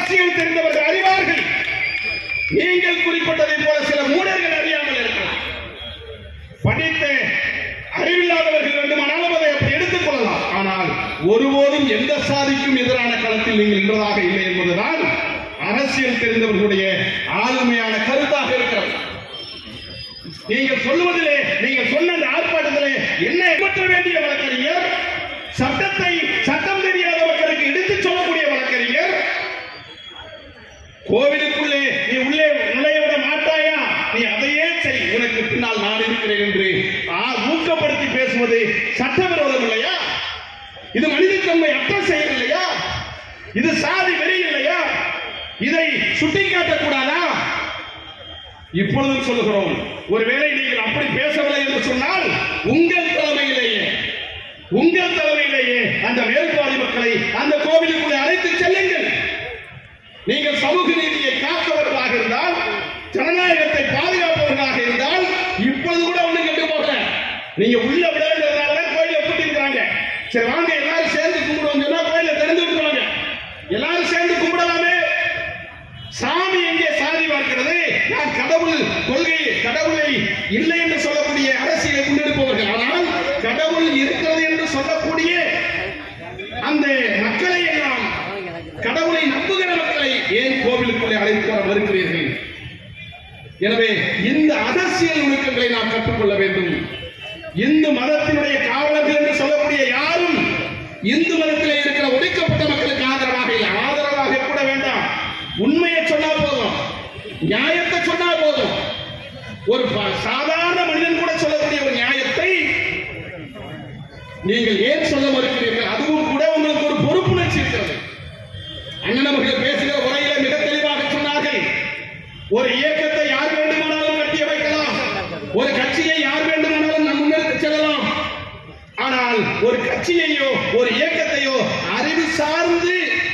அரசியல் தெரிந்தவர்கள் அறிவார்கள் நீங்கள் குறிப்பிட்டதை போல சில மூடர்கள் அறியாமல் இருக்கலாம் படித்த அறிவில்லாதவர்கள் வேண்டுமானாலும் அதை அப்படி எடுத்துக் கொள்ளலாம் ஆனால் ஒருபோதும் எந்த சாதிக்கும் எதிரான களத்தில் நீங்கள் நின்றதாக இல்லை என்பதுதான் அரசியல் தெரிந்தவர்களுடைய ஆளுமையான கருத்தாக இருக்கிறது நீங்கள் சொல்லுவதிலே நீங்கள் சொன்ன அந்த ஆர்ப்பாட்டத்திலே என்ன ஏமாற்ற வேண்டிய வழக்கறிஞர் சட்டத்தை சட்டம் தெரியாத மக்களுக்கு எடுத்துச் சொல்லக்கூடிய வழக்கறிஞர் கோவிலுக்குள்ளே நீ உள்ளே நுழைய விட மாட்டாயா நீ அதையே செய் உனக்கு பின்னால் நான் இருக்கிறேன் என்று ஆ, ஊக்கப்படுத்தி பேசுவது சட்டவிரோதம் இல்லையா இது மனிதத்தன்மை அற்ற செயல் இல்லையா இது சாதி வெறி இல்லையா இதை சுட்டிக்காட்டக்கூடாதா இப்பொழுதும் சொல்லுகிறோம் ஒருவேளை நீங்கள் அப்படி பேசவில்லை என்று சொன்னால் உங்கள் தலைமையிலேயே உங்கள் தலைமையிலேயே அந்த மேல்பாதி மக்களை அந்த கோவிலுக்குள்ளே அழைத்து செல்லுங்கள் நீங்கள் சமூக நீதியை காப்பவர்களாக இருந்தால் ஜனநாயகத்தை பாதுகாப்பவர்களாக இருந்தால் இப்பொழுது கூட ஒண்ணு கெட்டு போகல நீங்க உள்ள விடன்றதுனால கோயில பூட்டிருக்காங்க சரி வாங்க எல்லாரும் சேர்ந்து கும்பிடுவோம் சொன்னா கோயில திறந்து விட்டுருவாங்க எல்லாரும் சேர்ந்து கும்பிடலாமே சாமி எங்கே சாதி பார்க்கிறது நான் கடவுள் கொள்கை கடவுளை இல்லை என்று சொல்லக்கூடிய அரசியலை முன்னெடுப்பவர்கள் ஆனால் கடவுள் இருக்கிறது என்று சொல்லக்கூடிய அந்த மக்களை எல்லாம் கடவுளை நம்புகிற மக்களை ஏன் கோவிலுக்குள்ளே அழைத்து வர மறுக்கிறீர்கள் எனவே இந்த அரசியல் நுணுக்கங்களை நாம் கற்றுக்கொள்ள வேண்டும் இந்து மதத்தினுடைய காவலர்கள் என்று சொல்லக்கூடிய யாரும் இந்து மதத்திலே இருக்கிற ஒடுக்கப்பட்ட மக்களுக்கு ஆதரவாக இல்லை ஆதரவாக கூட வேண்டாம் உண்மையை சொன்னா போதும் நியாயத்தை சொன்னா போதும் ஒரு ப- சாதாரண மனிதன் கூட சொல்லக்கூடிய ஒரு நியாயத்தை நீங்கள் ஏன் சொல்ல மறுக்கிறீர்கள் அதுவும் கூட உங்களுக்கு ஒரு பொறுப்புணர்ச்சி இருக்கிறது அண்ணன் அவர்கள் பேசுகிற உரையில மிக தெளிவாக சொன்னார்கள் ஒரு இயக்கத்தை யார் வேண்டுமானாலும் கட்டி வைக்கலாம் ஒரு கட்சியை யார் வேண்டுமானாலும் நம் முன்னெடுத்து செல்லலாம் ஆனால் ஒரு கட்சியையோ ஒரு இயக்கத்தையோ அறிவு சார்ந்து